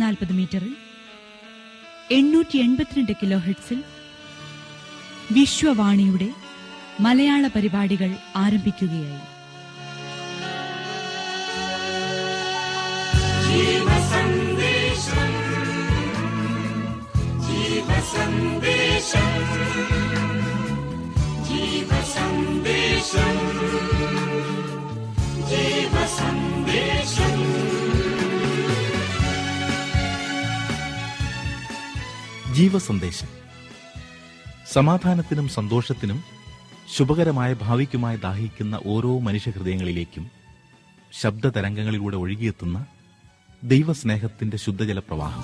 നാൽപ്പത് മീറ്ററിൽ എണ്ണൂറ്റി എൺപത്തിരണ്ട് കിലോ ഹെഡ്സിൽ വിശ്വവാണിയുടെ മലയാള പരിപാടികൾ ആരംഭിക്കുകയായി ജീവസന്ദേശം സമാധാനത്തിനും സന്തോഷത്തിനും ശുഭകരമായ ഭാവിക്കുമായി ദാഹിക്കുന്ന ഓരോ മനുഷ്യഹൃദയങ്ങളിലേക്കും ശബ്ദതരംഗങ്ങളിലൂടെ ഒഴുകിയെത്തുന്ന ദൈവസ്നേഹത്തിന്റെ ശുദ്ധജല പ്രവാഹം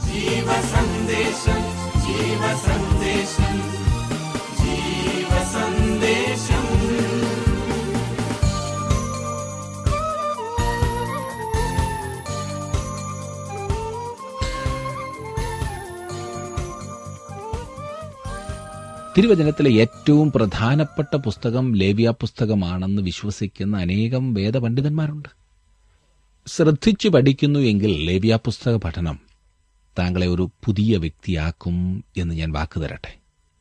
തിരുവചനത്തിലെ ഏറ്റവും പ്രധാനപ്പെട്ട പുസ്തകം ലേവ്യ പുസ്തകമാണെന്ന് വിശ്വസിക്കുന്ന അനേകം വേദപണ്ഡിതന്മാരുണ്ട് ശ്രദ്ധിച്ചു പഠിക്കുന്നു എങ്കിൽ ലേവ്യ പുസ്തക പഠനം താങ്കളെ ഒരു പുതിയ വ്യക്തിയാക്കും എന്ന് ഞാൻ വാക്ക് തരട്ടെ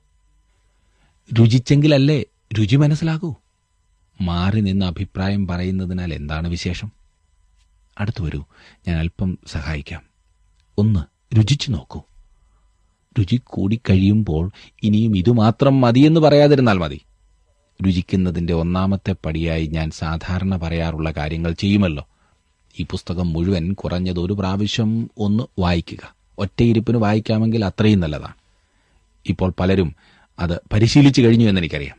രുചിച്ചെങ്കിലല്ലേ രുചി മനസ്സിലാകൂ മാറി നിന്ന് അഭിപ്രായം പറയുന്നതിനാൽ എന്താണ് വിശേഷം അടുത്തു വരൂ ഞാൻ അല്പം സഹായിക്കാം ഒന്ന് രുചിച്ചു നോക്കൂ രുചി കൂടിക്കഴിയുമ്പോൾ ഇനിയും ഇതുമാത്രം മതിയെന്ന് പറയാതിരുന്നാൽ മതി രുചിക്കുന്നതിന്റെ ഒന്നാമത്തെ പടിയായി ഞാൻ സാധാരണ പറയാറുള്ള കാര്യങ്ങൾ ചെയ്യുമല്ലോ ഈ പുസ്തകം മുഴുവൻ കുറഞ്ഞത് ഒരു പ്രാവശ്യം ഒന്ന് വായിക്കുക ഒറ്റയിരിപ്പിന് വായിക്കാമെങ്കിൽ അത്രയും നല്ലതാണ് ഇപ്പോൾ പലരും അത് പരിശീലിച്ചു കഴിഞ്ഞു എന്നെനിക്കറിയാം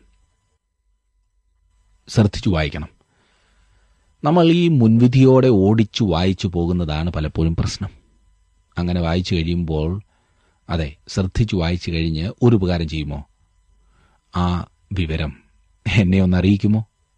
ശ്രദ്ധിച്ചു വായിക്കണം നമ്മൾ ഈ മുൻവിധിയോടെ ഓടിച്ചു വായിച്ചു പോകുന്നതാണ് പലപ്പോഴും പ്രശ്നം അങ്ങനെ വായിച്ചു കഴിയുമ്പോൾ അതെ ശ്രദ്ധിച്ചു വായിച്ചു കഴിഞ്ഞ് ഒരു ഉപകാരം ചെയ്യുമോ ആ വിവരം എന്നെ ഒന്ന് അറിയിക്കുമോ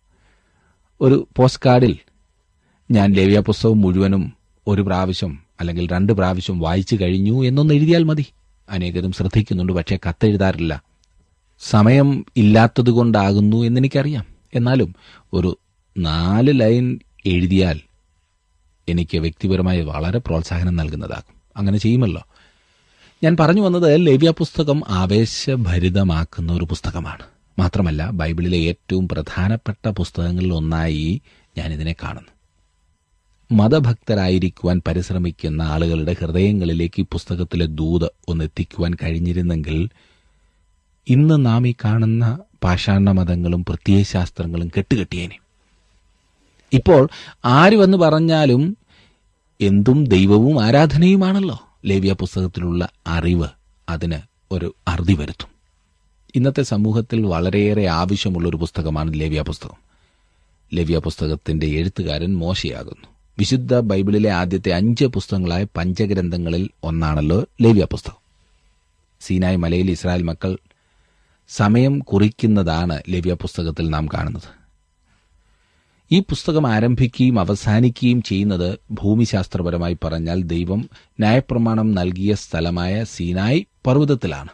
ഒരു പോസ്റ്റ് കാർഡിൽ ഞാൻ ലേവ്യ പുസ്തകം മുഴുവനും ഒരു പ്രാവശ്യം അല്ലെങ്കിൽ രണ്ട് പ്രാവശ്യം വായിച്ചു കഴിഞ്ഞു എന്നൊന്ന് എഴുതിയാൽ മതി അനേകരും ശ്രദ്ധിക്കുന്നുണ്ട് പക്ഷേ കത്തെഴുതാറില്ല സമയം ഇല്ലാത്തതുകൊണ്ടാകുന്നു എന്നെനിക്കറിയാം എന്നാലും ഒരു നാല് ലൈൻ എഴുതിയാൽ എനിക്ക് വ്യക്തിപരമായി വളരെ പ്രോത്സാഹനം നൽകുന്നതാകും അങ്ങനെ ചെയ്യുമല്ലോ ഞാൻ പറഞ്ഞു വന്നത് ലേവ്യ പുസ്തകം ആവേശഭരിതമാക്കുന്ന ഒരു പുസ്തകമാണ് മാത്രമല്ല ബൈബിളിലെ ഏറ്റവും പ്രധാനപ്പെട്ട പുസ്തകങ്ങളിൽ ഒന്നായി ഞാൻ ഇതിനെ കാണുന്നു മതഭക്തരായിരിക്കുവാൻ പരിശ്രമിക്കുന്ന ആളുകളുടെ ഹൃദയങ്ങളിലേക്ക് ഈ പുസ്തകത്തിലെ ദൂത് ഒന്ന് എത്തിക്കുവാൻ കഴിഞ്ഞിരുന്നെങ്കിൽ ഇന്ന് നാം ഈ കാണുന്ന പാഷാണ മതങ്ങളും പ്രത്യയശാസ്ത്രങ്ങളും കെട്ടുകെട്ടിയേനെ ഇപ്പോൾ ആര് വന്ന് പറഞ്ഞാലും എന്തും ദൈവവും ആരാധനയുമാണല്ലോ ലേവ്യ പുസ്തകത്തിലുള്ള അറിവ് അതിന് ഒരു അറുതി വരുത്തും ഇന്നത്തെ സമൂഹത്തിൽ വളരെയേറെ ആവശ്യമുള്ള ഒരു പുസ്തകമാണ് ലേവ്യ പുസ്തകം ലേവ്യ പുസ്തകത്തിന്റെ എഴുത്തുകാരൻ മോശയാകുന്നു വിശുദ്ധ ബൈബിളിലെ ആദ്യത്തെ അഞ്ച് പുസ്തകങ്ങളായ പഞ്ചഗ്രന്ഥങ്ങളിൽ ഒന്നാണല്ലോ ലേവ്യ പുസ്തകം സീനായ് മലയിൽ ഇസ്രായേൽ മക്കൾ സമയം കുറിക്കുന്നതാണ് ലേവ്യ പുസ്തകത്തിൽ നാം കാണുന്നത് ഈ പുസ്തകം ആരംഭിക്കുകയും അവസാനിക്കുകയും ചെയ്യുന്നത് ഭൂമിശാസ്ത്രപരമായി പറഞ്ഞാൽ ദൈവം ന്യായപ്രമാണം നൽകിയ സ്ഥലമായ സീനായ് പർവ്വതത്തിലാണ്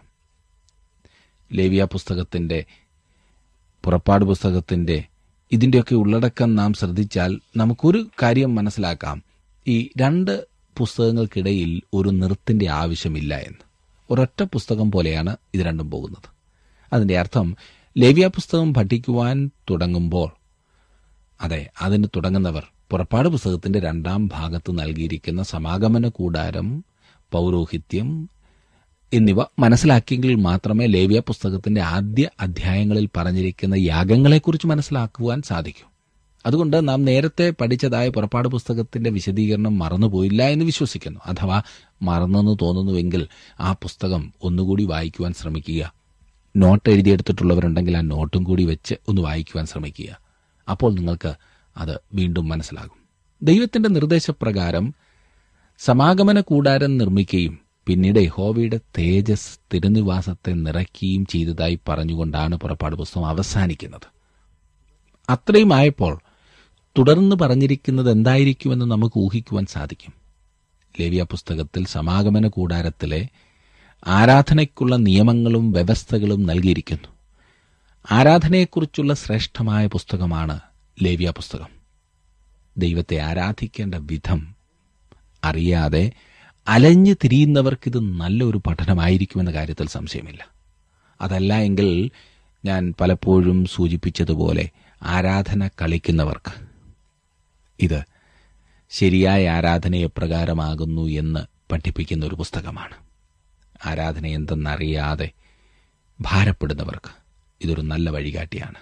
ലേവിയ പുസ്തകത്തിന്റെ പുറപ്പാട് പുസ്തകത്തിന്റെ ഇതിന്റെയൊക്കെ ഉള്ളടക്കം നാം ശ്രദ്ധിച്ചാൽ നമുക്കൊരു കാര്യം മനസ്സിലാക്കാം ഈ രണ്ട് പുസ്തകങ്ങൾക്കിടയിൽ ഒരു നിർത്തിന്റെ ആവശ്യമില്ല എന്ന് ഒരൊറ്റ പുസ്തകം പോലെയാണ് ഇത് രണ്ടും പോകുന്നത് അതിന്റെ അർത്ഥം ലേവ്യ പുസ്തകം പഠിക്കുവാൻ തുടങ്ങുമ്പോൾ അതെ അതിന് തുടങ്ങുന്നവർ പുറപ്പാട് പുസ്തകത്തിന്റെ രണ്ടാം ഭാഗത്ത് നൽകിയിരിക്കുന്ന സമാഗമന കൂടാരം പൗരോഹിത്യം എന്നിവ മനസ്സിലാക്കിയെങ്കിൽ മാത്രമേ ലേവ്യ പുസ്തകത്തിന്റെ ആദ്യ അധ്യായങ്ങളിൽ പറഞ്ഞിരിക്കുന്ന യാഗങ്ങളെക്കുറിച്ച് മനസ്സിലാക്കുവാൻ സാധിക്കൂ അതുകൊണ്ട് നാം നേരത്തെ പഠിച്ചതായ പുറപ്പാട് പുസ്തകത്തിന്റെ വിശദീകരണം മറന്നുപോയില്ല എന്ന് വിശ്വസിക്കുന്നു അഥവാ മറന്നെന്ന് തോന്നുന്നുവെങ്കിൽ ആ പുസ്തകം ഒന്നുകൂടി വായിക്കുവാൻ ശ്രമിക്കുക നോട്ട് എഴുതിയെടുത്തിട്ടുള്ളവരുണ്ടെങ്കിൽ ആ നോട്ടും കൂടി വെച്ച് ഒന്ന് വായിക്കുവാൻ ശ്രമിക്കുക അപ്പോൾ നിങ്ങൾക്ക് അത് വീണ്ടും മനസ്സിലാകും ദൈവത്തിന്റെ നിർദ്ദേശപ്രകാരം സമാഗമന കൂടാരം നിർമ്മിക്കുകയും പിന്നീട് യഹോവയുടെ തേജസ് തിരുനിവാസത്തെ നിറയ്ക്കുകയും ചെയ്തതായി പറഞ്ഞുകൊണ്ടാണ് പുറപ്പാട് പുസ്തകം അവസാനിക്കുന്നത് അത്രയും ആയപ്പോൾ തുടർന്ന് പറഞ്ഞിരിക്കുന്നത് എന്തായിരിക്കുമെന്ന് നമുക്ക് ഊഹിക്കുവാൻ സാധിക്കും ലേവ്യ പുസ്തകത്തിൽ സമാഗമന കൂടാരത്തിലെ ആരാധനയ്ക്കുള്ള നിയമങ്ങളും വ്യവസ്ഥകളും നൽകിയിരിക്കുന്നു ആരാധനയെക്കുറിച്ചുള്ള ശ്രേഷ്ഠമായ പുസ്തകമാണ് ലേവ്യ പുസ്തകം ദൈവത്തെ ആരാധിക്കേണ്ട വിധം അറിയാതെ അലഞ്ഞു തിരിയുന്നവർക്കിത് നല്ലൊരു പഠനമായിരിക്കുമെന്ന കാര്യത്തിൽ സംശയമില്ല അതല്ല എങ്കിൽ ഞാൻ പലപ്പോഴും സൂചിപ്പിച്ചതുപോലെ ആരാധന കളിക്കുന്നവർക്ക് ഇത് ശരിയായ ആരാധന എപ്രകാരമാകുന്നു എന്ന് പഠിപ്പിക്കുന്ന ഒരു പുസ്തകമാണ് ആരാധന എന്തെന്നറിയാതെ ഭാരപ്പെടുന്നവർക്ക് ഇതൊരു നല്ല വഴികാട്ടിയാണ്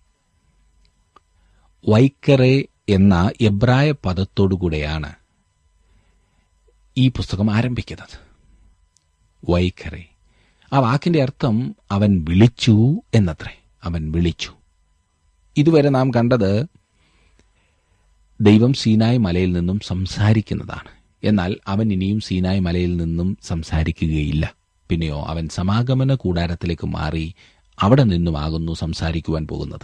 വൈക്കറെ എന്ന എബ്രായ പദത്തോടുകൂടെയാണ് ഈ പുസ്തകം ആരംഭിക്കുന്നത് വൈഖറെ ആ വാക്കിന്റെ അർത്ഥം അവൻ വിളിച്ചു എന്നത്രേ അവൻ വിളിച്ചു ഇതുവരെ നാം കണ്ടത് ദൈവം സീനായ് മലയിൽ നിന്നും സംസാരിക്കുന്നതാണ് എന്നാൽ അവൻ ഇനിയും സീനായ് മലയിൽ നിന്നും സംസാരിക്കുകയില്ല പിന്നെയോ അവൻ സമാഗമന കൂടാരത്തിലേക്ക് മാറി അവിടെ നിന്നുമാകുന്നു സംസാരിക്കുവാൻ പോകുന്നത്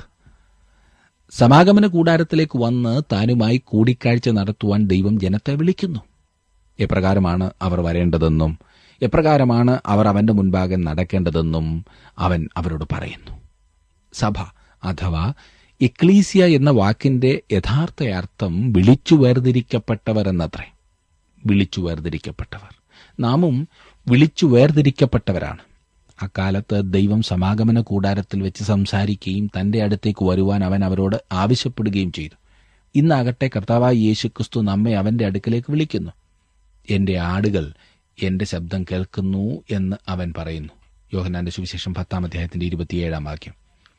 സമാഗമന കൂടാരത്തിലേക്ക് വന്ന് താനുമായി കൂടിക്കാഴ്ച നടത്തുവാൻ ദൈവം ജനത്തെ വിളിക്കുന്നു എപ്രകാരമാണ് അവർ വരേണ്ടതെന്നും എപ്രകാരമാണ് അവർ അവന്റെ മുൻപാകെ നടക്കേണ്ടതെന്നും അവൻ അവരോട് പറയുന്നു സഭ അഥവാ എക്ലീസിയ എന്ന വാക്കിന്റെ യഥാർത്ഥ അർത്ഥം വിളിച്ചു വേർതിരിക്കപ്പെട്ടവർ എന്നത്രേ വിളിച്ചു വേർതിരിക്കപ്പെട്ടവർ നാമും വിളിച്ചു വേർതിരിക്കപ്പെട്ടവരാണ് അക്കാലത്ത് ദൈവം സമാഗമന കൂടാരത്തിൽ വെച്ച് സംസാരിക്കുകയും തന്റെ അടുത്തേക്ക് വരുവാൻ അവൻ അവരോട് ആവശ്യപ്പെടുകയും ചെയ്തു ഇന്നാകട്ടെ കർത്താവായ യേശുക്രിസ്തു നമ്മെ അവന്റെ അടുക്കലേക്ക് വിളിക്കുന്നു എന്റെ ആടുകൾ എന്റെ ശബ്ദം കേൾക്കുന്നു എന്ന് അവൻ പറയുന്നു യോഹനാന്റെ സുവിശേഷം പത്താം അധ്യായത്തിന്റെ ഇരുപത്തിയേഴാം വാക്യം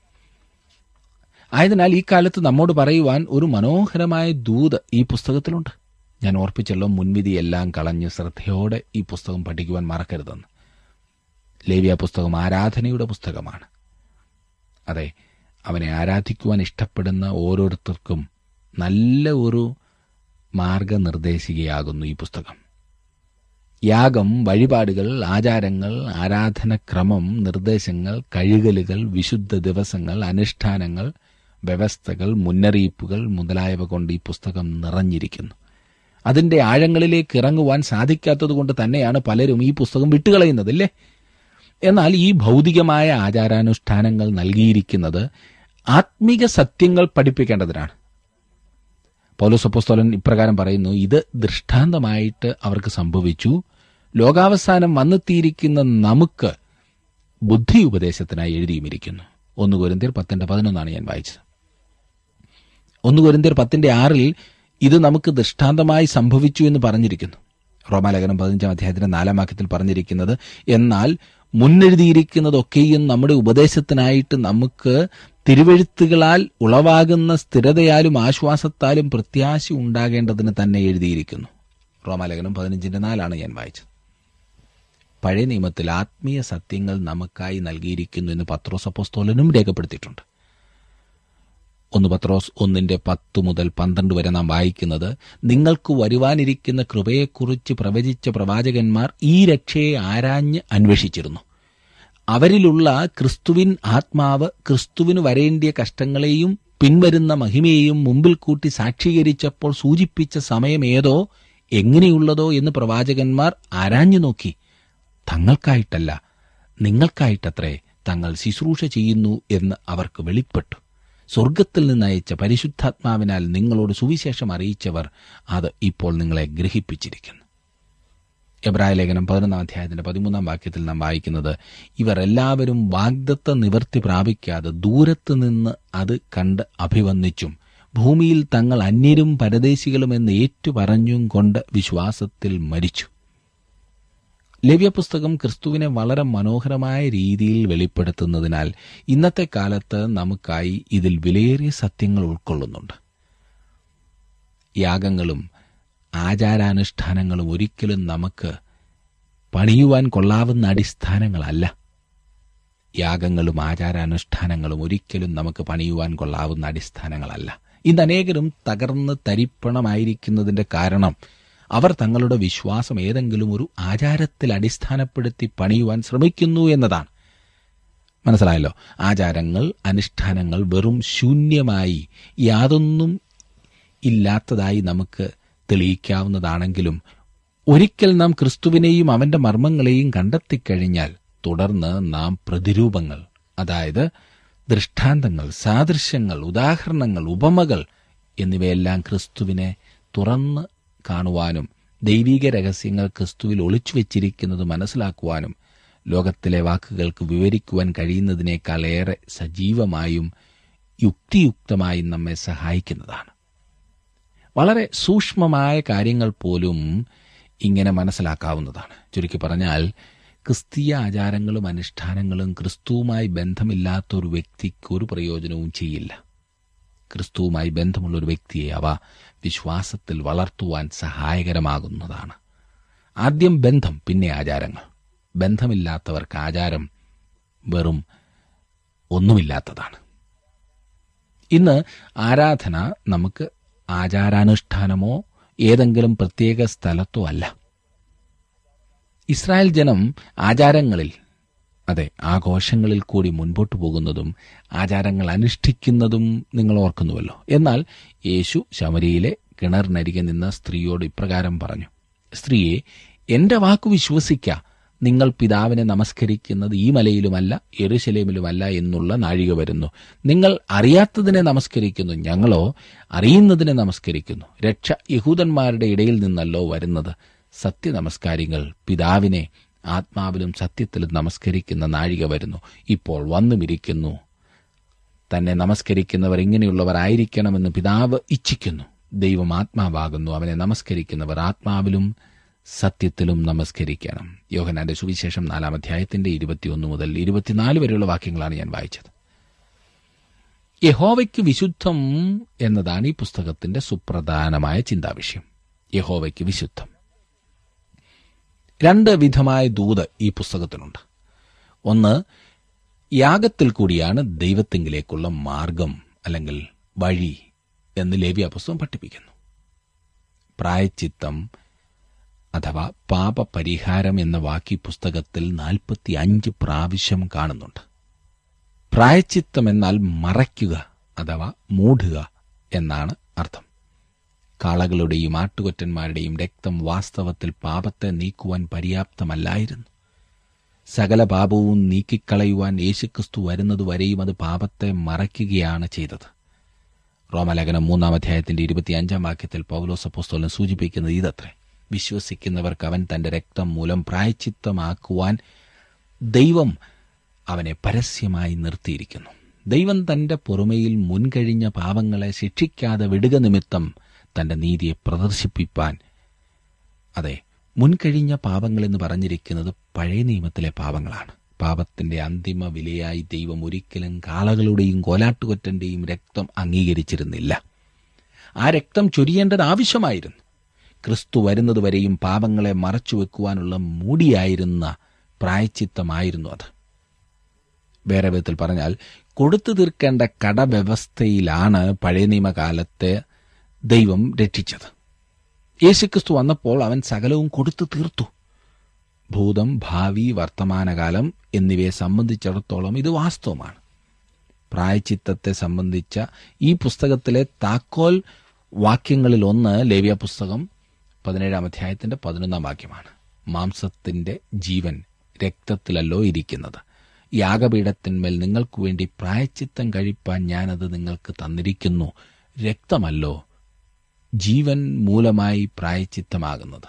ആയതിനാൽ ഈ കാലത്ത് നമ്മോട് പറയുവാൻ ഒരു മനോഹരമായ ദൂത് ഈ പുസ്തകത്തിലുണ്ട് ഞാൻ ഓർപ്പിച്ചല്ലോ മുൻവിധിയെല്ലാം കളഞ്ഞ് ശ്രദ്ധയോടെ ഈ പുസ്തകം പഠിക്കുവാൻ മറക്കരുതെന്ന് ലേവ്യ പുസ്തകം ആരാധനയുടെ പുസ്തകമാണ് അതെ അവനെ ആരാധിക്കുവാൻ ഇഷ്ടപ്പെടുന്ന ഓരോരുത്തർക്കും നല്ല ഒരു മാർഗനിർദ്ദേശികയാകുന്നു ഈ പുസ്തകം യാഗം വഴിപാടുകൾ ആചാരങ്ങൾ ആരാധനക്രമം നിർദ്ദേശങ്ങൾ കഴുകലുകൾ വിശുദ്ധ ദിവസങ്ങൾ അനുഷ്ഠാനങ്ങൾ വ്യവസ്ഥകൾ മുന്നറിയിപ്പുകൾ മുതലായവ കൊണ്ട് ഈ പുസ്തകം നിറഞ്ഞിരിക്കുന്നു അതിന്റെ ആഴങ്ങളിലേക്ക് ഇറങ്ങുവാൻ സാധിക്കാത്തതുകൊണ്ട് തന്നെയാണ് പലരും ഈ പുസ്തകം വിട്ടുകളയുന്നത് അല്ലേ എന്നാൽ ഈ ഭൗതികമായ ആചാരാനുഷ്ഠാനങ്ങൾ നൽകിയിരിക്കുന്നത് ആത്മീക സത്യങ്ങൾ പഠിപ്പിക്കേണ്ടതിനാണ് പൗലോസപ്പോസ്തോലൻ ഇപ്രകാരം പറയുന്നു ഇത് ദൃഷ്ടാന്തമായിട്ട് അവർക്ക് സംഭവിച്ചു ലോകാവസാനം വന്നെത്തിയിരിക്കുന്ന നമുക്ക് ബുദ്ധി ഉപദേശത്തിനായി എഴുതിയുമിരിക്കുന്നു ഒന്ന് കൊരിന്തിയർ പത്തിന്റെ പതിനൊന്നാണ് ഞാൻ വായിച്ചത് ഒന്ന് കൊരിന്തിയർ പത്തിന്റെ ആറിൽ ഇത് നമുക്ക് ദൃഷ്ടാന്തമായി സംഭവിച്ചു എന്ന് പറഞ്ഞിരിക്കുന്നു റോമാലേഖനം പതിനഞ്ചാം അധ്യായത്തിന്റെ നാലാം വാക്യത്തിൽ പറഞ്ഞിരിക്കുന്നത് എന്നാൽ മുന്നെഴുതിയിരിക്കുന്നതൊക്കെയും നമ്മുടെ ഉപദേശത്തിനായിട്ട് നമുക്ക് തിരുവെഴുത്തുകളാൽ ഉളവാകുന്ന സ്ഥിരതയാലും ആശ്വാസത്താലും പ്രത്യാശ ഉണ്ടാകേണ്ടതിന് തന്നെ എഴുതിയിരിക്കുന്നു റോമാലേഖനം പതിനഞ്ചിന്റെ നാലാണ് ഞാൻ വായിച്ചത് പഴയ നിയമത്തിൽ ആത്മീയ സത്യങ്ങൾ നമുക്കായി നൽകിയിരിക്കുന്നു എന്ന് പത്രോസ് അപ്പോസ്തോലനും രേഖപ്പെടുത്തിയിട്ടുണ്ട് ഒന്ന് പത്രോസ് ഒന്നിന്റെ പത്ത് മുതൽ പന്ത്രണ്ട് വരെ നാം വായിക്കുന്നത് നിങ്ങൾക്ക് വരുവാനിരിക്കുന്ന കൃപയെക്കുറിച്ച് പ്രവചിച്ച പ്രവാചകന്മാർ ഈ രക്ഷയെ ആരാഞ്ഞ് അന്വേഷിച്ചിരുന്നു അവരിലുള്ള ക്രിസ്തുവിൻ ആത്മാവ് ക്രിസ്തുവിന് വരേണ്ടിയ കഷ്ടങ്ങളെയും പിൻവരുന്ന മഹിമയെയും മുമ്പിൽ കൂട്ടി സാക്ഷീകരിച്ചപ്പോൾ സൂചിപ്പിച്ച സമയം ഏതോ എങ്ങനെയുള്ളതോ എന്ന് പ്രവാചകന്മാർ ആരാഞ്ഞു നോക്കി തങ്ങൾക്കായിട്ടല്ല നിങ്ങൾക്കായിട്ടത്രേ തങ്ങൾ ശുശ്രൂഷ ചെയ്യുന്നു എന്ന് അവർക്ക് വെളിപ്പെട്ടു സ്വർഗത്തിൽ നിന്നയച്ച പരിശുദ്ധാത്മാവിനാൽ നിങ്ങളോട് സുവിശേഷം അറിയിച്ചവർ അത് ഇപ്പോൾ നിങ്ങളെ ഗ്രഹിപ്പിച്ചിരിക്കുന്നു എബ്രായ ലേഖനം പതിനൊന്നാം അധ്യായത്തിന്റെ പതിമൂന്നാം വാക്യത്തിൽ നാം വായിക്കുന്നത് ഇവർ എല്ലാവരും വാഗ്ദത്ത നിവർത്തി പ്രാപിക്കാതെ ദൂരത്ത് നിന്ന് അത് കണ്ട് അഭിവന്ദിച്ചും ഭൂമിയിൽ തങ്ങൾ അന്യരും പരദേശികളും എന്ന് ഏറ്റുപറഞ്ഞും കൊണ്ട് വിശ്വാസത്തിൽ മരിച്ചു ലവ്യ പുസ്തകം ക്രിസ്തുവിനെ വളരെ മനോഹരമായ രീതിയിൽ വെളിപ്പെടുത്തുന്നതിനാൽ ഇന്നത്തെ കാലത്ത് നമുക്കായി ഇതിൽ വിലയേറിയ സത്യങ്ങൾ ഉൾക്കൊള്ളുന്നുണ്ട് യാഗങ്ങളും ആചാരാനുഷ്ഠാനങ്ങളും ഒരിക്കലും നമുക്ക് പണിയുവാൻ കൊള്ളാവുന്ന അടിസ്ഥാനങ്ങളല്ല യാഗങ്ങളും ആചാരാനുഷ്ഠാനങ്ങളും ഒരിക്കലും നമുക്ക് പണിയുവാൻ കൊള്ളാവുന്ന അടിസ്ഥാനങ്ങളല്ല ഇന്ന് അനേകരും തകർന്ന് തരിപ്പണമായിരിക്കുന്നതിന്റെ കാരണം അവർ തങ്ങളുടെ വിശ്വാസം ഏതെങ്കിലും ഒരു ആചാരത്തിൽ അടിസ്ഥാനപ്പെടുത്തി പണിയുവാൻ ശ്രമിക്കുന്നു എന്നതാണ് മനസ്സിലായല്ലോ ആചാരങ്ങൾ അനുഷ്ഠാനങ്ങൾ വെറും ശൂന്യമായി യാതൊന്നും ഇല്ലാത്തതായി നമുക്ക് തെളിയിക്കാവുന്നതാണെങ്കിലും ഒരിക്കൽ നാം ക്രിസ്തുവിനെയും അവന്റെ മർമ്മങ്ങളെയും കണ്ടെത്തിക്കഴിഞ്ഞാൽ തുടർന്ന് നാം പ്രതിരൂപങ്ങൾ അതായത് ദൃഷ്ടാന്തങ്ങൾ സാദൃശ്യങ്ങൾ ഉദാഹരണങ്ങൾ ഉപമകൾ എന്നിവയെല്ലാം ക്രിസ്തുവിനെ തുറന്ന് കാണുവാനും ദൈവിക രഹസ്യങ്ങൾ ക്രിസ്തുവിൽ ഒളിച്ചു വെച്ചിരിക്കുന്നത് മനസ്സിലാക്കുവാനും ലോകത്തിലെ വാക്കുകൾക്ക് വിവരിക്കുവാൻ കഴിയുന്നതിനേക്കാൾ ഏറെ സജീവമായും യുക്തിയുക്തമായും നമ്മെ സഹായിക്കുന്നതാണ് വളരെ സൂക്ഷ്മമായ കാര്യങ്ങൾ പോലും ഇങ്ങനെ മനസ്സിലാക്കാവുന്നതാണ് ചുരുക്കി പറഞ്ഞാൽ ക്രിസ്തീയ ആചാരങ്ങളും അനുഷ്ഠാനങ്ങളും ക്രിസ്തുവുമായി ബന്ധമില്ലാത്ത ഒരു വ്യക്തിക്ക് ഒരു പ്രയോജനവും ചെയ്യില്ല ക്രിസ്തുവുമായി ബന്ധമുള്ള ഒരു വ്യക്തിയെ അവ വിശ്വാസത്തിൽ വളർത്തുവാൻ സഹായകരമാകുന്നതാണ് ആദ്യം ബന്ധം പിന്നെ ആചാരങ്ങൾ ബന്ധമില്ലാത്തവർക്ക് ആചാരം വെറും ഒന്നുമില്ലാത്തതാണ് ഇന്ന് ആരാധന നമുക്ക് ആചാരാനുഷ്ഠാനമോ ഏതെങ്കിലും പ്രത്യേക സ്ഥലത്തോ അല്ല ഇസ്രായേൽ ജനം ആചാരങ്ങളിൽ അതെ ആഘോഷങ്ങളിൽ കൂടി മുൻപോട്ടു പോകുന്നതും ആചാരങ്ങൾ അനുഷ്ഠിക്കുന്നതും നിങ്ങൾ ഓർക്കുന്നുവല്ലോ എന്നാൽ യേശു ശമരിയിലെ കിണറിനരികെ നിന്ന സ്ത്രീയോട് ഇപ്രകാരം പറഞ്ഞു സ്ത്രീയെ എന്റെ വാക്കു വിശ്വസിക്ക നിങ്ങൾ പിതാവിനെ നമസ്കരിക്കുന്നത് ഈ മലയിലുമല്ല എരുശലേമിലുമല്ല എന്നുള്ള നാഴിക വരുന്നു നിങ്ങൾ അറിയാത്തതിനെ നമസ്കരിക്കുന്നു ഞങ്ങളോ അറിയുന്നതിനെ നമസ്കരിക്കുന്നു രക്ഷ യഹൂദന്മാരുടെ ഇടയിൽ നിന്നല്ലോ വരുന്നത് സത്യനമസ്കാരികൾ പിതാവിനെ ആത്മാവിലും സത്യത്തിലും നമസ്കരിക്കുന്ന നാഴിക വരുന്നു ഇപ്പോൾ വന്നുമിരിക്കുന്നു തന്നെ നമസ്കരിക്കുന്നവർ ഇങ്ങനെയുള്ളവർ ആയിരിക്കണമെന്ന് പിതാവ് ഇച്ഛിക്കുന്നു ദൈവം ആത്മാവാകുന്നു അവനെ നമസ്കരിക്കുന്നവർ ആത്മാവിലും സത്യത്തിലും നമസ്കരിക്കണം യോഹനാന്റെ സുവിശേഷം നാലാം അധ്യായത്തിന്റെ ഇരുപത്തിയൊന്ന് മുതൽ ഇരുപത്തിനാല് വരെയുള്ള വാക്യങ്ങളാണ് ഞാൻ വായിച്ചത് യഹോവയ്ക്ക് വിശുദ്ധം എന്നതാണ് ഈ പുസ്തകത്തിന്റെ സുപ്രധാനമായ ചിന്താവിഷയം യഹോവയ്ക്ക് വിശുദ്ധം രണ്ട് വിധമായ ദൂത് ഈ പുസ്തകത്തിലുണ്ട് ഒന്ന് യാഗത്തിൽ കൂടിയാണ് ദൈവത്തിങ്കിലേക്കുള്ള മാർഗം അല്ലെങ്കിൽ വഴി എന്ന് ലേവ്യ പുസ്തകം പഠിപ്പിക്കുന്നു പ്രായച്ചിത്തം അഥവാ പാപപരിഹാരം എന്ന വാക്കി പുസ്തകത്തിൽ നാൽപ്പത്തി അഞ്ച് പ്രാവശ്യം കാണുന്നുണ്ട് പ്രായച്ചിത്തം എന്നാൽ മറയ്ക്കുക അഥവാ മൂടുക എന്നാണ് അർത്ഥം കാളകളുടെയും ആട്ടുകൊറ്റന്മാരുടെയും രക്തം വാസ്തവത്തിൽ പാപത്തെ നീക്കുവാൻ പര്യാപ്തമല്ലായിരുന്നു സകല പാപവും നീക്കിക്കളയുവാൻ യേശുക്രിസ്തു വരുന്നതുവരെയും അത് പാപത്തെ മറയ്ക്കുകയാണ് ചെയ്തത് റോമലേഖനം മൂന്നാം അധ്യായത്തിന്റെ ഇരുപത്തിയഞ്ചാം വാക്യത്തിൽ പൗലോസ് അപ്പോസ്തോലൻ സൂചിപ്പിക്കുന്നത് ഇതത്രേ വിശ്വസിക്കുന്നവർക്ക് അവൻ തന്റെ രക്തം മൂലം പ്രായച്ചിത്തമാക്കുവാൻ ദൈവം അവനെ പരസ്യമായി നിർത്തിയിരിക്കുന്നു ദൈവം തന്റെ പുറമയിൽ മുൻകഴിഞ്ഞ പാപങ്ങളെ ശിക്ഷിക്കാതെ വിടുക നിമിത്തം തന്റെ നീതിയെ പ്രദർശിപ്പിപ്പാൻ അതെ മുൻകഴിഞ്ഞ പാപങ്ങൾ എന്ന് പറഞ്ഞിരിക്കുന്നത് പഴയ നിയമത്തിലെ പാപങ്ങളാണ് പാപത്തിന്റെ അന്തിമ വിലയായി ദൈവം ഒരിക്കലും കാളകളുടെയും കോലാട്ടുകൊറ്റന്റെയും രക്തം അംഗീകരിച്ചിരുന്നില്ല ആ രക്തം ചൊരിയേണ്ടത് ആവശ്യമായിരുന്നു ക്രിസ്തു വരുന്നതുവരെയും പാപങ്ങളെ മറച്ചുവെക്കുവാനുള്ള മൂടിയായിരുന്ന പ്രായച്ചിത്തമായിരുന്നു അത് വേറെ വിധത്തിൽ പറഞ്ഞാൽ കൊടുത്തു തീർക്കേണ്ട കടവ്യവസ്ഥയിലാണ് പഴയ നിയമകാലത്തെ ദൈവം രക്ഷിച്ചത് യേശുക്രിസ്തു വന്നപ്പോൾ അവൻ സകലവും കൊടുത്തു തീർത്തു ഭൂതം ഭാവി വർത്തമാനകാലം എന്നിവയെ സംബന്ധിച്ചിടത്തോളം ഇത് വാസ്തവമാണ് പ്രായച്ചിത്തത്തെ സംബന്ധിച്ച ഈ പുസ്തകത്തിലെ താക്കോൽ വാക്യങ്ങളിൽ ഒന്ന് ലേവ്യ പുസ്തകം പതിനേഴാം അധ്യായത്തിന്റെ പതിനൊന്നാം വാക്യമാണ് മാംസത്തിന്റെ ജീവൻ രക്തത്തിലല്ലോ ഇരിക്കുന്നത് യാഗപീഠത്തിന്മേൽ നിങ്ങൾക്കു വേണ്ടി പ്രായച്ചിത്തം കഴിപ്പാൻ ഞാനത് നിങ്ങൾക്ക് തന്നിരിക്കുന്നു രക്തമല്ലോ ജീവൻ മൂലമായി പ്രായച്ചിത്തമാകുന്നത്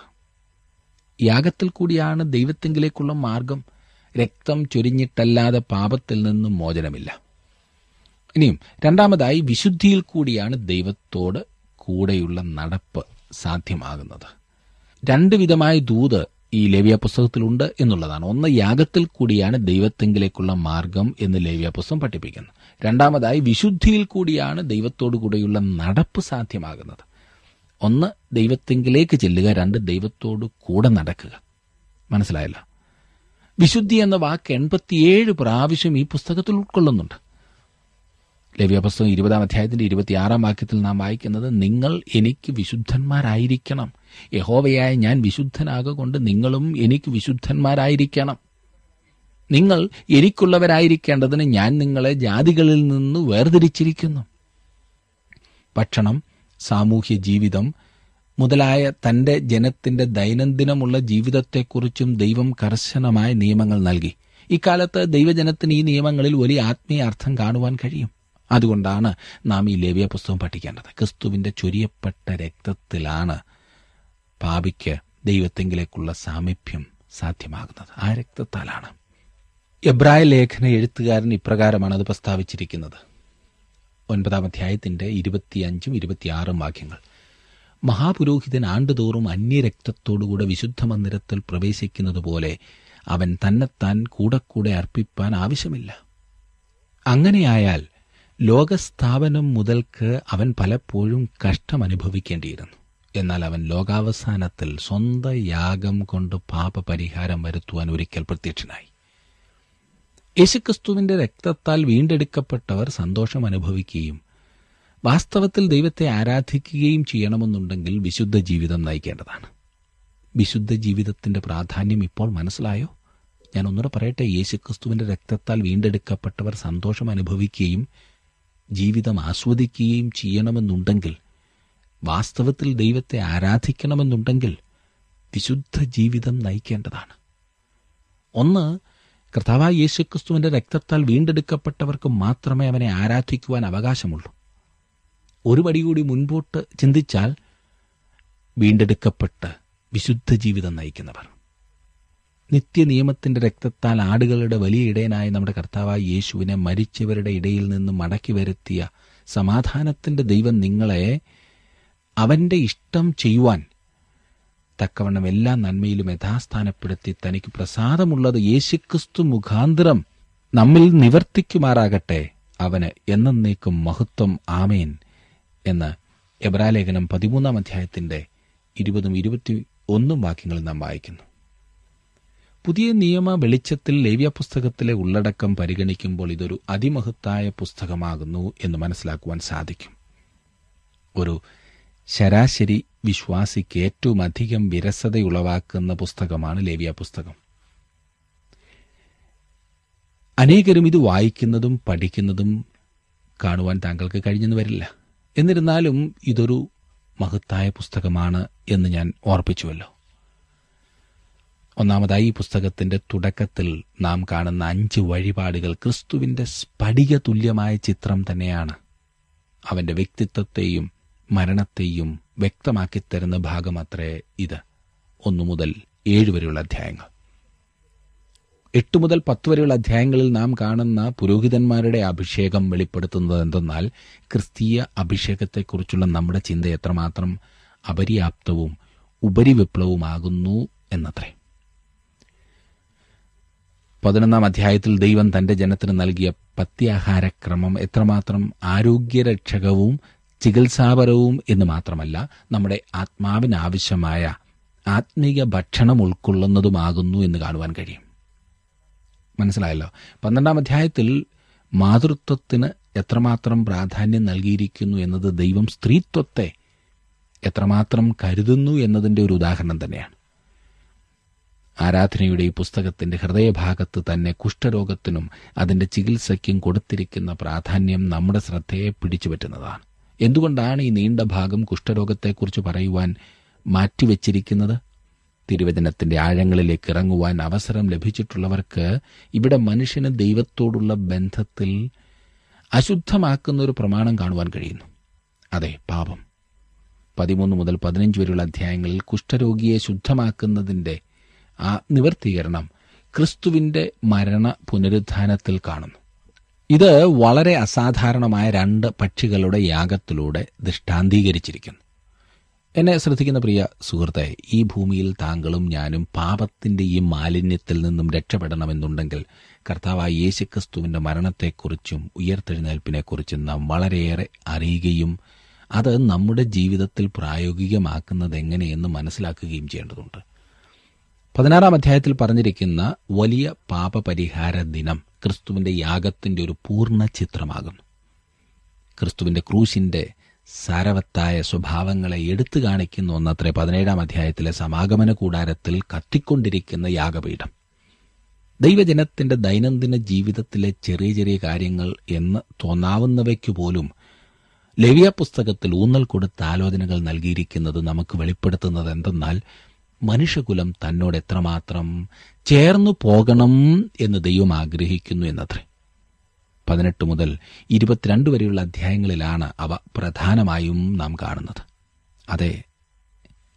യാഗത്തിൽ കൂടിയാണ് ദൈവത്തെങ്കിലേക്കുള്ള മാർഗം രക്തം ചൊരിഞ്ഞിട്ടല്ലാതെ പാപത്തിൽ നിന്നും മോചനമില്ല ഇനിയും രണ്ടാമതായി വിശുദ്ധിയിൽ കൂടിയാണ് ദൈവത്തോട് കൂടെയുള്ള നടപ്പ് സാധ്യമാകുന്നത് രണ്ട് വിധമായ ദൂത് ഈ ലേവ്യ പുസ്തകത്തിലുണ്ട് എന്നുള്ളതാണ് ഒന്ന് യാഗത്തിൽ കൂടിയാണ് ദൈവത്തെങ്കിലേക്കുള്ള മാർഗം എന്ന് ലേവ്യ പുസ്തകം പഠിപ്പിക്കുന്നു രണ്ടാമതായി വിശുദ്ധിയിൽ കൂടിയാണ് ദൈവത്തോടു കൂടെയുള്ള നടപ്പ് സാധ്യമാകുന്നത് ഒന്ന് ദൈവത്തെങ്കിലേക്ക് ചെല്ലുക രണ്ട് ദൈവത്തോട് കൂടെ നടക്കുക മനസ്സിലായല്ലോ വിശുദ്ധി എന്ന വാക്ക് എൺപത്തിയേഴ് പ്രാവശ്യം ഈ പുസ്തകത്തിൽ ഉൾക്കൊള്ളുന്നുണ്ട് ലവ്യ പുസ്തകം ഇരുപതാം അധ്യായത്തിന്റെ ഇരുപത്തിയാറാം വാക്യത്തിൽ നാം വായിക്കുന്നത് നിങ്ങൾ എനിക്ക് വിശുദ്ധന്മാരായിരിക്കണം യഹോവയായ ഞാൻ വിശുദ്ധനാകൊണ്ട് നിങ്ങളും എനിക്ക് വിശുദ്ധന്മാരായിരിക്കണം നിങ്ങൾ എനിക്കുള്ളവരായിരിക്കേണ്ടതിന് ഞാൻ നിങ്ങളെ ജാതികളിൽ നിന്ന് വേർതിരിച്ചിരിക്കുന്നു ഭക്ഷണം സാമൂഹ്യ ജീവിതം മുതലായ തന്റെ ജനത്തിന്റെ ദൈനംദിനമുള്ള ജീവിതത്തെക്കുറിച്ചും ദൈവം കർശനമായ നിയമങ്ങൾ നൽകി ഇക്കാലത്ത് ദൈവജനത്തിന് ഈ നിയമങ്ങളിൽ വലിയ ആത്മീയ അർത്ഥം കാണുവാൻ കഴിയും അതുകൊണ്ടാണ് നാം ഈ ലേവ്യ പുസ്തകം പഠിക്കേണ്ടത് ക്രിസ്തുവിന്റെ ചൊരിയപ്പെട്ട രക്തത്തിലാണ് പാപിക്ക് ദൈവത്തെങ്കിലേക്കുള്ള സാമീപ്യം സാധ്യമാകുന്നത് ആ രക്തത്താലാണ് എബ്രായ ലേഖന എഴുത്തുകാരൻ ഇപ്രകാരമാണ് അത് പ്രസ്താവിച്ചിരിക്കുന്നത് ഒൻപതാം അധ്യായത്തിന്റെ ഇരുപത്തിയഞ്ചും ഇരുപത്തിയാറും വാക്യങ്ങൾ മഹാപുരോഹിതൻ ആണ്ടുതോറും അന്യരക്തത്തോടുകൂടെ വിശുദ്ധ മന്ദിരത്തിൽ പ്രവേശിക്കുന്നത് പോലെ അവൻ തന്നെത്താൻ കൂടെ കൂടെ അർപ്പിപ്പാൻ ആവശ്യമില്ല അങ്ങനെയായാൽ ലോകസ്ഥാപനം മുതൽക്ക് അവൻ പലപ്പോഴും കഷ്ടം അനുഭവിക്കേണ്ടിയിരുന്നു എന്നാൽ അവൻ ലോകാവസാനത്തിൽ സ്വന്തം യാഗം കൊണ്ട് പാപപരിഹാരം വരുത്തുവാൻ ഒരിക്കൽ പ്രത്യക്ഷനായി യേശുക്രിസ്തുവിന്റെ രക്തത്താൽ വീണ്ടെടുക്കപ്പെട്ടവർ സന്തോഷം അനുഭവിക്കുകയും വാസ്തവത്തിൽ ദൈവത്തെ ആരാധിക്കുകയും ചെയ്യണമെന്നുണ്ടെങ്കിൽ വിശുദ്ധ ജീവിതം നയിക്കേണ്ടതാണ് വിശുദ്ധ ജീവിതത്തിന്റെ പ്രാധാന്യം ഇപ്പോൾ മനസ്സിലായോ ഞാൻ ഒന്നുകൂടെ പറയട്ടെ യേശുക്രിസ്തുവിന്റെ രക്തത്താൽ വീണ്ടെടുക്കപ്പെട്ടവർ സന്തോഷം അനുഭവിക്കുകയും ജീവിതം ആസ്വദിക്കുകയും ചെയ്യണമെന്നുണ്ടെങ്കിൽ വാസ്തവത്തിൽ ദൈവത്തെ ആരാധിക്കണമെന്നുണ്ടെങ്കിൽ വിശുദ്ധ ജീവിതം നയിക്കേണ്ടതാണ് ഒന്ന് കർത്താവായ യേശുക്രിസ്തുവിന്റെ രക്തത്താൽ വീണ്ടെടുക്കപ്പെട്ടവർക്ക് മാത്രമേ അവനെ ആരാധിക്കുവാൻ അവകാശമുള്ളൂ ഒരു പടി കൂടി മുൻപോട്ട് ചിന്തിച്ചാൽ വീണ്ടെടുക്കപ്പെട്ട് വിശുദ്ധ ജീവിതം നയിക്കുന്നവർ നിത്യനിയമത്തിന്റെ രക്തത്താൽ ആടുകളുടെ വലിയ ഇടയനായ നമ്മുടെ കർത്താവായ യേശുവിനെ മരിച്ചവരുടെ ഇടയിൽ നിന്ന് മടക്കി വരുത്തിയ സമാധാനത്തിന്റെ ദൈവം നിങ്ങളെ അവന്റെ ഇഷ്ടം ചെയ്യുവാൻ തക്കവണ്ണം എല്ലാ നന്മയിലും യഥാസ്ഥാനപ്പെടുത്തി തനിക്ക് പ്രസാദമുള്ളത് യേശുക്രിസ്തു മുഖാന്തരം നമ്മിൽ നിവർത്തിക്കുമാറാകട്ടെ അവന് എന്നേക്കും മഹത്വം ആമേൻ എന്ന് എബ്രാലേഖനം പതിമൂന്നാം അധ്യായത്തിന്റെ ഇരുപതും ഇരുപത്തി ഒന്നും വാക്യങ്ങളിൽ നാം വായിക്കുന്നു പുതിയ നിയമ വെളിച്ചത്തിൽ ലേവ്യ പുസ്തകത്തിലെ ഉള്ളടക്കം പരിഗണിക്കുമ്പോൾ ഇതൊരു അതിമഹത്തായ പുസ്തകമാകുന്നു എന്ന് മനസ്സിലാക്കുവാൻ സാധിക്കും ഒരു ശരാശരി വിശ്വാസിക്ക് ഏറ്റവും അധികം വിരസതയുളവാക്കുന്ന പുസ്തകമാണ് ലേവ്യ പുസ്തകം അനേകരും ഇത് വായിക്കുന്നതും പഠിക്കുന്നതും കാണുവാൻ താങ്കൾക്ക് കഴിഞ്ഞെന്ന് വരില്ല എന്നിരുന്നാലും ഇതൊരു മഹത്തായ പുസ്തകമാണ് എന്ന് ഞാൻ ഓർപ്പിച്ചുവല്ലോ ഒന്നാമതായി ഈ പുസ്തകത്തിന്റെ തുടക്കത്തിൽ നാം കാണുന്ന അഞ്ച് വഴിപാടുകൾ ക്രിസ്തുവിന്റെ സ്ഫടിക തുല്യമായ ചിത്രം തന്നെയാണ് അവന്റെ വ്യക്തിത്വത്തെയും മരണത്തെയും വ്യക്തമാക്കി തരുന്ന ഭാഗമത്രേ ഇത് ഒന്നു മുതൽ ഏഴ് വരെയുള്ള അധ്യായങ്ങൾ എട്ട് മുതൽ പത്ത് വരെയുള്ള അധ്യായങ്ങളിൽ നാം കാണുന്ന പുരോഹിതന്മാരുടെ അഭിഷേകം വെളിപ്പെടുത്തുന്നത് എന്തെന്നാൽ ക്രിസ്തീയ അഭിഷേകത്തെക്കുറിച്ചുള്ള നമ്മുടെ ചിന്ത എത്രമാത്രം അപര്യാപ്തവും ഉപരിവിപ്ലവുമാകുന്നു എന്നത്രേ പതിനൊന്നാം അധ്യായത്തിൽ ദൈവം തന്റെ ജനത്തിന് നൽകിയ പത്യാഹാരക്രമം എത്രമാത്രം ആരോഗ്യരക്ഷകവും ചികിത്സാപരവും എന്ന് മാത്രമല്ല നമ്മുടെ ആത്മാവിന് ആവശ്യമായ ആത്മീക ഭക്ഷണം ഉൾക്കൊള്ളുന്നതുമാകുന്നു എന്ന് കാണുവാൻ കഴിയും മനസ്സിലായല്ലോ പന്ത്രണ്ടാം അധ്യായത്തിൽ മാതൃത്വത്തിന് എത്രമാത്രം പ്രാധാന്യം നൽകിയിരിക്കുന്നു എന്നത് ദൈവം സ്ത്രീത്വത്തെ എത്രമാത്രം കരുതുന്നു എന്നതിന്റെ ഒരു ഉദാഹരണം തന്നെയാണ് ആരാധനയുടെ ഈ പുസ്തകത്തിന്റെ ഹൃദയഭാഗത്ത് തന്നെ കുഷ്ഠരോഗത്തിനും അതിന്റെ ചികിത്സയ്ക്കും കൊടുത്തിരിക്കുന്ന പ്രാധാന്യം നമ്മുടെ ശ്രദ്ധയെ പിടിച്ചുപറ്റുന്നതാണ് എന്തുകൊണ്ടാണ് ഈ നീണ്ട ഭാഗം കുഷ്ഠരോഗത്തെക്കുറിച്ച് പറയുവാൻ മാറ്റിവെച്ചിരിക്കുന്നത് തിരുവചനത്തിന്റെ ആഴങ്ങളിലേക്ക് ഇറങ്ങുവാൻ അവസരം ലഭിച്ചിട്ടുള്ളവർക്ക് ഇവിടെ മനുഷ്യന് ദൈവത്തോടുള്ള ബന്ധത്തിൽ അശുദ്ധമാക്കുന്ന ഒരു പ്രമാണം കാണുവാൻ കഴിയുന്നു അതെ പാപം പതിമൂന്ന് മുതൽ പതിനഞ്ച് വരെയുള്ള അധ്യായങ്ങളിൽ കുഷ്ഠരോഗിയെ ശുദ്ധമാക്കുന്നതിന്റെ ആ നിവർത്തീകരണം ക്രിസ്തുവിന്റെ മരണ പുനരുത്ഥാനത്തിൽ കാണുന്നു ഇത് വളരെ അസാധാരണമായ രണ്ട് പക്ഷികളുടെ യാഗത്തിലൂടെ ദൃഷ്ടാന്തീകരിച്ചിരിക്കുന്നു എന്നെ ശ്രദ്ധിക്കുന്ന പ്രിയ സുഹൃത്തെ ഈ ഭൂമിയിൽ താങ്കളും ഞാനും പാപത്തിന്റെ ഈ മാലിന്യത്തിൽ നിന്നും രക്ഷപ്പെടണമെന്നുണ്ടെങ്കിൽ കർത്താവായ യേശുക്രിസ്തുവിന്റെ മരണത്തെക്കുറിച്ചും ഉയർത്തെഴുന്നേൽപ്പിനെക്കുറിച്ചും നാം വളരെയേറെ അറിയുകയും അത് നമ്മുടെ ജീവിതത്തിൽ പ്രായോഗികമാക്കുന്നത് എങ്ങനെയെന്ന് മനസ്സിലാക്കുകയും ചെയ്യേണ്ടതുണ്ട് പതിനാറാം അധ്യായത്തിൽ പറഞ്ഞിരിക്കുന്ന വലിയ പാപപരിഹാര ദിനം ക്രിസ്തുവിന്റെ യാഗത്തിന്റെ ഒരു പൂർണ്ണ ചിത്രമാകുന്നു ക്രിസ്തുവിന്റെ ക്രൂശിന്റെ സാരവത്തായ സ്വഭാവങ്ങളെ എടുത്തു കാണിക്കുന്ന ഒന്നത്രേ പതിനേഴാം അധ്യായത്തിലെ സമാഗമന കൂടാരത്തിൽ കത്തിക്കൊണ്ടിരിക്കുന്ന യാഗപീഠം ദൈവജനത്തിന്റെ ദൈനംദിന ജീവിതത്തിലെ ചെറിയ ചെറിയ കാര്യങ്ങൾ എന്ന് തോന്നാവുന്നവയ്ക്കു പോലും ലവ്യ പുസ്തകത്തിൽ ഊന്നൽ കൊടുത്ത ആലോചനകൾ നൽകിയിരിക്കുന്നത് നമുക്ക് വെളിപ്പെടുത്തുന്നത് എന്തെന്നാൽ മനുഷ്യകുലം തന്നോട് എത്രമാത്രം ചേർന്നു പോകണം എന്ന് ദൈവം ആഗ്രഹിക്കുന്നു എന്നത്രേ പതിനെട്ട് മുതൽ ഇരുപത്തിരണ്ട് വരെയുള്ള അധ്യായങ്ങളിലാണ് അവ പ്രധാനമായും നാം കാണുന്നത് അതെ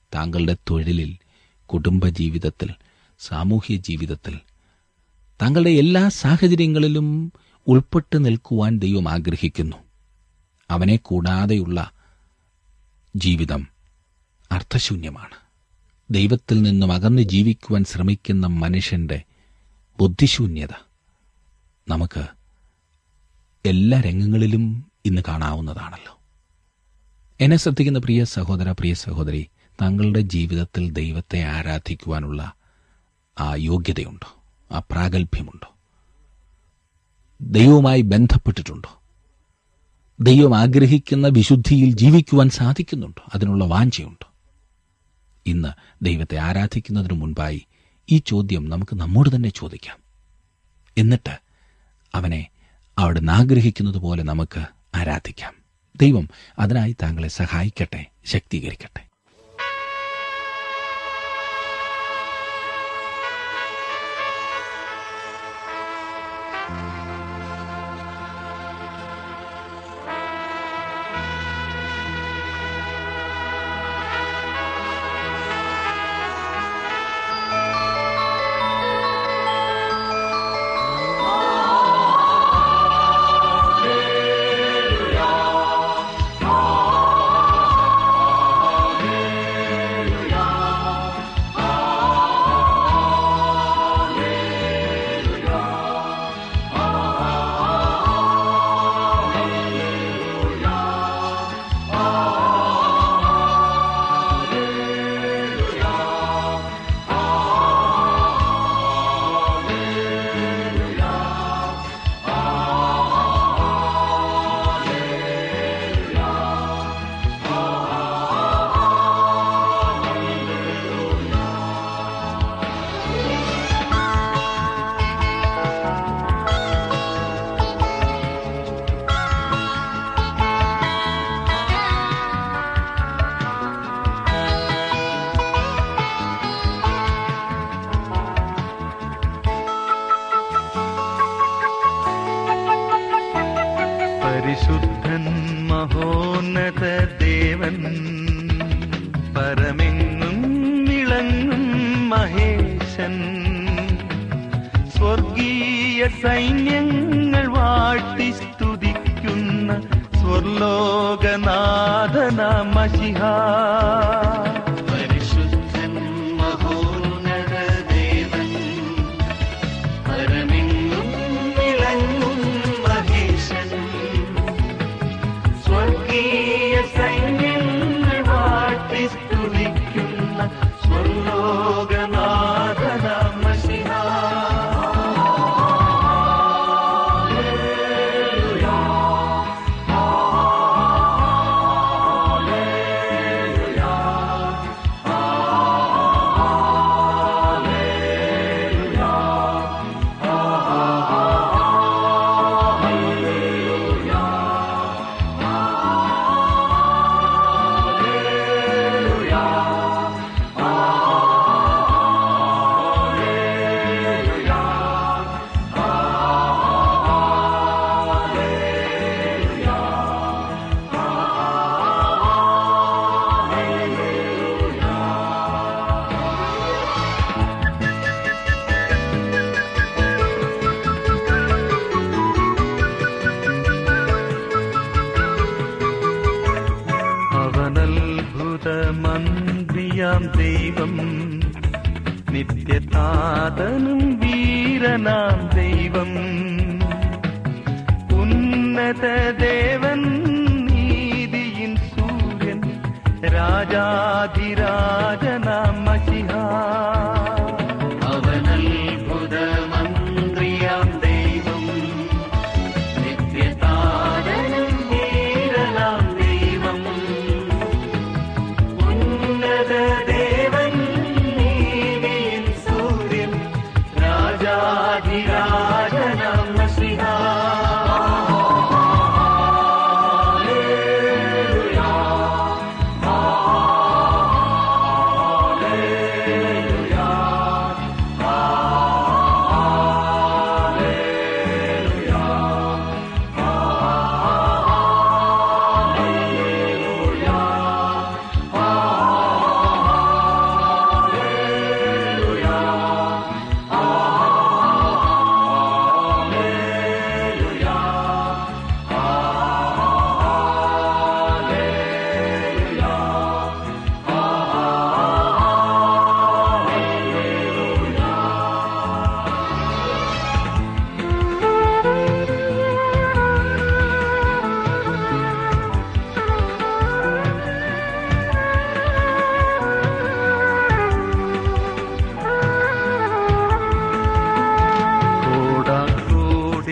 താങ്കളുടെ തൊഴിലിൽ കുടുംബജീവിതത്തിൽ സാമൂഹ്യ ജീവിതത്തിൽ താങ്കളുടെ എല്ലാ സാഹചര്യങ്ങളിലും ഉൾപ്പെട്ടു നിൽക്കുവാൻ ദൈവം ആഗ്രഹിക്കുന്നു അവനെ കൂടാതെയുള്ള ജീവിതം അർത്ഥശൂന്യമാണ് ദൈവത്തിൽ നിന്നും അകന്ന് ജീവിക്കുവാൻ ശ്രമിക്കുന്ന മനുഷ്യന്റെ ബുദ്ധിശൂന്യത നമുക്ക് എല്ലാ രംഗങ്ങളിലും ഇന്ന് കാണാവുന്നതാണല്ലോ എന്നെ ശ്രദ്ധിക്കുന്ന പ്രിയ സഹോദര പ്രിയ സഹോദരി താങ്കളുടെ ജീവിതത്തിൽ ദൈവത്തെ ആരാധിക്കുവാനുള്ള ആ യോഗ്യതയുണ്ടോ ആ പ്രാഗൽഭ്യമുണ്ടോ ദൈവവുമായി ബന്ധപ്പെട്ടിട്ടുണ്ടോ ദൈവം ആഗ്രഹിക്കുന്ന വിശുദ്ധിയിൽ ജീവിക്കുവാൻ സാധിക്കുന്നുണ്ടോ അതിനുള്ള വാഞ്ചയുണ്ടോ ഇന്ന് ദൈവത്തെ ആരാധിക്കുന്നതിനു മുൻപായി ഈ ചോദ്യം നമുക്ക് നമ്മോട് തന്നെ ചോദിക്കാം എന്നിട്ട് അവനെ അവിടുന്ന് ആഗ്രഹിക്കുന്നത് പോലെ നമുക്ക് ആരാധിക്കാം ദൈവം അതിനായി താങ്കളെ സഹായിക്കട്ടെ ശക്തീകരിക്കട്ടെ പരിശുദ്ധൻ മഹോന്നത ദേവൻ പരമെങ്ങും വിളങ്ങും മഹേശൻ സ്വർഗീയ സൈന്യങ്ങൾ വാഴ്ത്തി സ്തുതിക്കുന്ന സ്വർലോകനാഥന മഷിഹ പരിശുദ്ധൻ മഹോന്നത ദേവൻ പരമെങ്ങും വിളങ്ങും മഹേശൻ സ്വർഗീയ സൈന്യങ്ങൾ വാട്ടി സ്തുതിക്കുന്ന സ്വർലോകനാഥന മഷിഹ അവനത്ഭുത മന്ത്രിയാം ദൈവം നിത്യതാതനും വീരനാം ദൈവം ഉന്നത ദേവൻ നീതിയിൻ സൂര്യൻ രാജാധിരാജനാം മഷിഹ അവനത്ഭുത മന്ത്രിയാം ദൈവം നിത്യതാതനും വീരനാം ദൈവം ഉന്നത ദേവൻ നീതിയിൻ സൂര്യൻ രാജാധിരാജനാം മഷിഹ ഹല്ലേലൂയ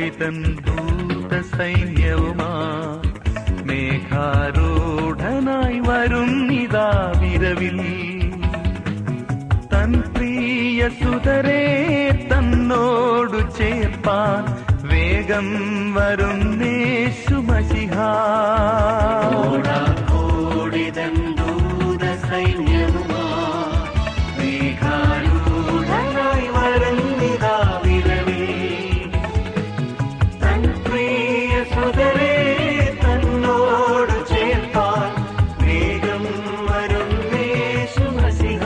കൂടിതൻ ദൂത സൈന്യവുമാ മേഘാരൂഢനായി വരുന്നിതാ വിരവിൽ തൻ പ്രിയ സുതരെ തന്നോടു ചേർപ്പാൻ വേഗം വരുന്നേശുമശിഹ കൂടിതൻ ദൂത സൈന്യവുമാ മേഘാരൂഢനായി വരുന്നിതാ വിരവിൽ തൻ പ്രിയ സുതരെ തന്നോട് ചേർപ്പാൻ വേഗം വരുന്നേശുമശിഹ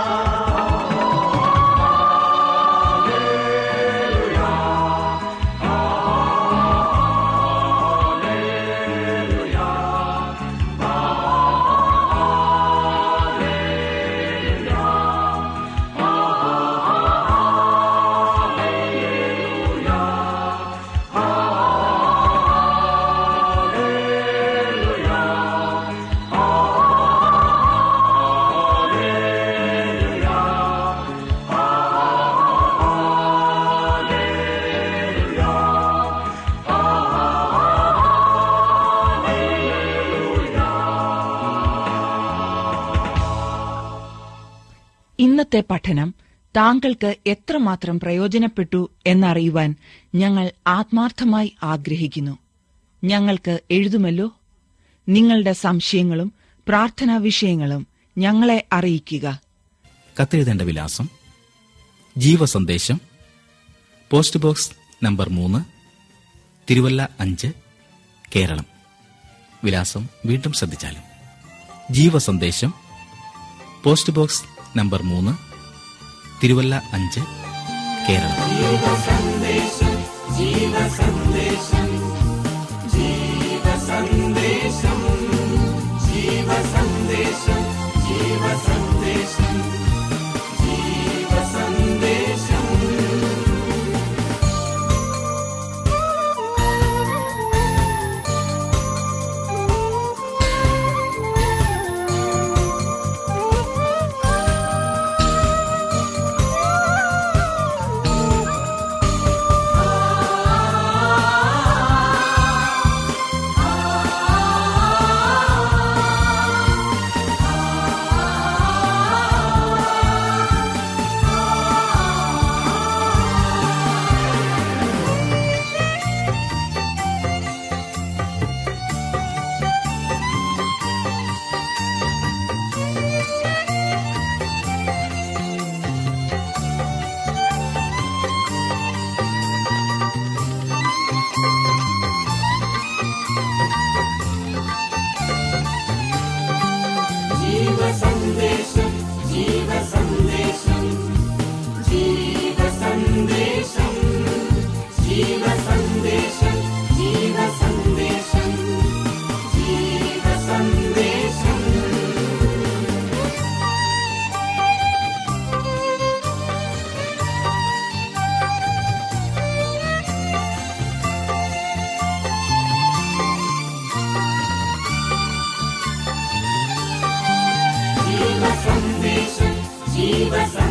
ഇന്നത്തെ പഠനം താങ്കൾക്ക് എത്രമാത്രം പ്രയോജനപ്പെട്ടു എന്നറിയുവാൻ ഞങ്ങൾ ആത്മാർത്ഥമായി ആഗ്രഹിക്കുന്നു ഞങ്ങൾക്ക് എഴുതുമല്ലോ നിങ്ങളുടെ സംശയങ്ങളും പ്രാർത്ഥനാ വിഷയങ്ങളും ഞങ്ങളെ അറിയിക്കുക കത്തെഴുതേണ്ട വിലാസം ജീവസന്ദേശം പോസ്റ്റ് ബോക്സ് നമ്പർ മൂന്ന് തിരുവല്ല അഞ്ച് കേരളം വിലാസം വീണ്ടും ശ്രദ്ധിച്ചാലും ജീവസന്ദേശം പോസ്റ്റ് ബോക്സ് നമ്പർ മൂന്ന് തിരുവല്ല അഞ്ച് കേരളം ജീവ